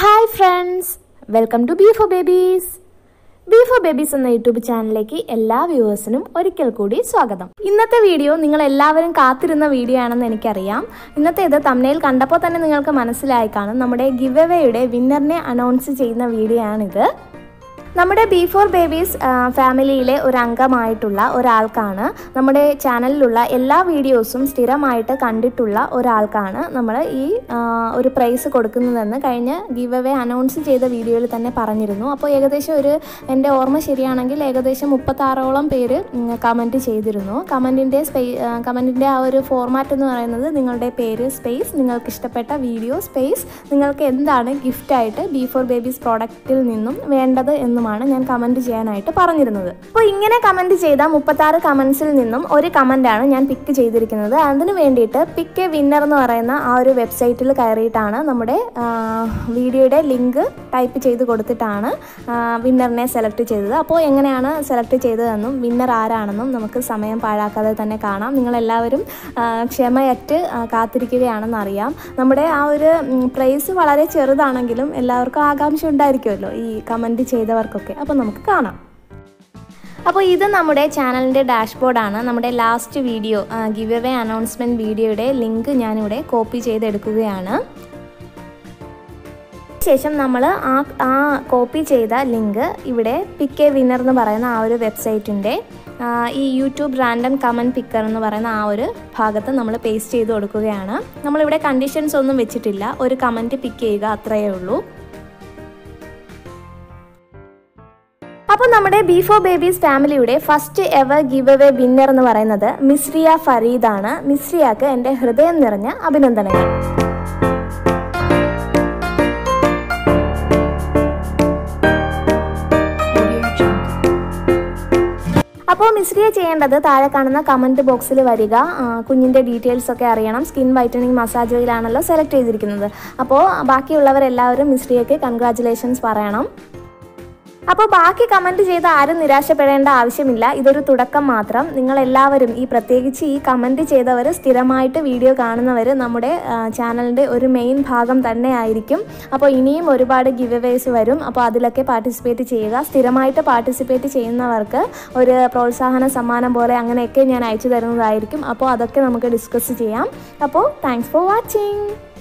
hi friends welcome to B for babies B for babies എന്ന YouTube ചാനലിലേക്ക് എല്ലാ വ്യൂവേഴ്സിനും ഒരിക്കൽ കൂടി സ്വാഗതം ഇന്നത്തെ വീഡിയോ നിങ്ങൾ എല്ലാവരും കാത്തിരുന്ന വീഡിയോ ആണെന്ന് എനിക്കറിയാം ഇന്നത്തെ ഇത് തമ്മിൽ കണ്ടപ്പോൾ തന്നെ നിങ്ങൾക്ക് മനസ്സിലായി കാണും നമ്മുടെ ഗിവ് എവേയുടെ വിന്നറിനെ അനൗൺസ് ചെയ്യുന്ന വീഡിയോ ആണിത് നമ്മുടെ ബി ഫോർ ബേബീസ് ഫാമിലിയിലെ ഒരു അംഗമായിട്ടുള്ള ഒരാൾക്കാണ് നമ്മുടെ ചാനലിലുള്ള എല്ലാ വീഡിയോസും സ്ഥിരമായിട്ട് കണ്ടിട്ടുള്ള ഒരാൾക്കാണ് നമ്മൾ ഈ ആ, ഒരു പ്രൈസ് കൊടുക്കുന്നതെന്ന് കഴിഞ്ഞ ഗീവ് അവേ അനൗൺസ് ചെയ്ത വീഡിയോയിൽ തന്നെ പറഞ്ഞിരുന്നു അപ്പോൾ ഏകദേശം ഒരു എൻ്റെ ഓർമ്മ ശരിയാണെങ്കിൽ ഏകദേശം മുപ്പത്താറോളം പേര് കമൻറ്റ് ചെയ്തിരുന്നു കമൻറ്റിൻ്റെ സ്പേ കമൻറ്റിൻ്റെ ആ ഒരു ഫോർമാറ്റ് എന്ന് പറയുന്നത് നിങ്ങളുടെ പേര് സ്പേസ് നിങ്ങൾക്ക് ഇഷ്ടപ്പെട്ട വീഡിയോ സ്പേസ് നിങ്ങൾക്ക് എന്താണ് ഗിഫ്റ്റായിട്ട് ബി ഫോർ ബേബീസ് പ്രോഡക്റ്റിൽ നിന്നും വേണ്ടത് എന്നുമാണ് ഞാൻ കമൻറ്റ് ചെയ്യാനായിട്ട് പറഞ്ഞിരുന്നത് അപ്പോൾ ഇങ്ങനെ കമൻറ്റ് ചെയ്ത മുപ്പത്താറ് കമൻസിൽ നിന്നും ഒരു കമൻറ്റാണ് ഞാൻ പിക്ക് ചെയ്തിരിക്കുന്നത് അതിന് വേണ്ടിയിട്ട് പിക്ക് എ വിന്നർ എന്ന് പറയുന്ന ആ ഒരു വെബ്സൈറ്റിൽ കയറിയിട്ടാണ് നമ്മുടെ ആ, വീഡിയോയുടെ ലിങ്ക് ടൈപ്പ് ചെയ്ത് കൊടുത്തിട്ടാണ് വിന്നറിനെ സെലക്ട് ചെയ്തത് അപ്പോൾ എങ്ങനെയാണ് സെലക്ട് ചെയ്തതെന്നും വിന്നർ ആരാണെന്നും നമുക്ക് സമയം പാഴാക്കാതെ തന്നെ കാണാം നിങ്ങളെല്ലാവരും ആ, ക്ഷമയറ്റ് ആ, കാത്തിരിക്കുകയാണെന്ന് അറിയാം നമ്മുടെ ആ ഒരു പ്രൈസ് വളരെ ചെറുതാണെങ്കിലും എല്ലാവർക്കും ആകാംക്ഷ ഉണ്ടായിരിക്കുമല്ലോ ഈ കമൻറ്റ് ചെയ്തവർക്കൊക്കെ അപ്പോൾ നമുക്ക് കാണാം അപ്പോൾ ഇത് നമ്മുടെ ചാനലിൻ്റെ ഡാഷ്ബോർഡാണ് നമ്മുടെ last video giveaway announcement വീഡിയോയുടെ ലിങ്ക് ഞാനിവിടെ കോപ്പി ചെയ്തെടുക്കുകയാണ് ശേഷം നമ്മൾ ആ ആ കോപ്പി ചെയ്ത ലിങ്ക് ഇവിടെ പിക്ക് എ വിന്നർ എന്ന് പറയുന്ന ആ ഒരു വെബ്സൈറ്റിൻ്റെ ഈ യൂട്യൂബ് റാൻഡം കമൻറ്റ് പിക്കർ എന്ന് പറയുന്ന ആ ഒരു ഭാഗത്ത് നമ്മൾ പേസ്റ്റ് ചെയ്ത് കൊടുക്കുകയാണ് നമ്മളിവിടെ കണ്ടീഷൻസ് ഒന്നും വെച്ചിട്ടില്ല ഒരു കമൻറ്റ് പിക്ക് ചെയ്യുക അത്രയേ ഉള്ളൂ അപ്പോൾ നമ്മുടെ ബി ഫോർ ബേബീസ് ഫാമിലിയുടെ first ever giveaway winner എന്ന് പറയുന്നത് മിസ്രിയ ഫരീദാണ് മിസ്രിയാക്ക് എൻ്റെ ഹൃദയം നിറഞ്ഞ അഭിനന്ദനങ്ങൾ അപ്പോൾ മിസ്രിയ ചെയ്യേണ്ടത് താഴെ കാണുന്ന കമൻറ്റ് ബോക്സിൽ വരിക ആ, കുഞ്ഞിൻ്റെ ഡീറ്റെയിൽസ് ഒക്കെ അറിയണം സ്കിൻ വൈറ്റനിങ് മസാജ് ഓയിലാണല്ലോ സെലക്ട് ചെയ്തിരിക്കുന്നത് അപ്പോൾ ബാക്കിയുള്ളവരെല്ലാവരും മിസ്രിയയ്ക്ക് കൺഗ്രാറ്റുലേഷൻസ് പറയണം അപ്പോൾ ബാക്കി കമൻറ്റ് ചെയ്ത് ആരും നിരാശപ്പെടേണ്ട ആവശ്യമില്ല ഇതൊരു തുടക്കം മാത്രം നിങ്ങൾ എല്ലാവരും ഈ പ്രത്യേകിച്ച് ഈ കമൻറ്റ് ചെയ്തവർ സ്ഥിരമായിട്ട് വീഡിയോ കാണുന്നവർ നമ്മുടെ ചാനലിൻ്റെ ഒരു മെയിൻ ഭാഗം തന്നെ ആയിരിക്കും അപ്പോൾ ഇനിയും ഒരുപാട് ഗിവ് അവേസ് വരും അപ്പോൾ അതിലൊക്കെ പാർട്ടിസിപ്പേറ്റ് ചെയ്യുക സ്ഥിരമായിട്ട് പാർട്ടിസിപ്പേറ്റ് ചെയ്യുന്നവർക്ക് ഒരു പ്രോത്സാഹന സമ്മാനം പോലെ അങ്ങനെയൊക്കെ ഞാൻ അയച്ചു തരുന്നതായിരിക്കും അപ്പോൾ അതൊക്കെ നമുക്ക് ഡിസ്കസ് ചെയ്യാം അപ്പോൾ താങ്ക്സ് ഫോർ വാച്ചിങ്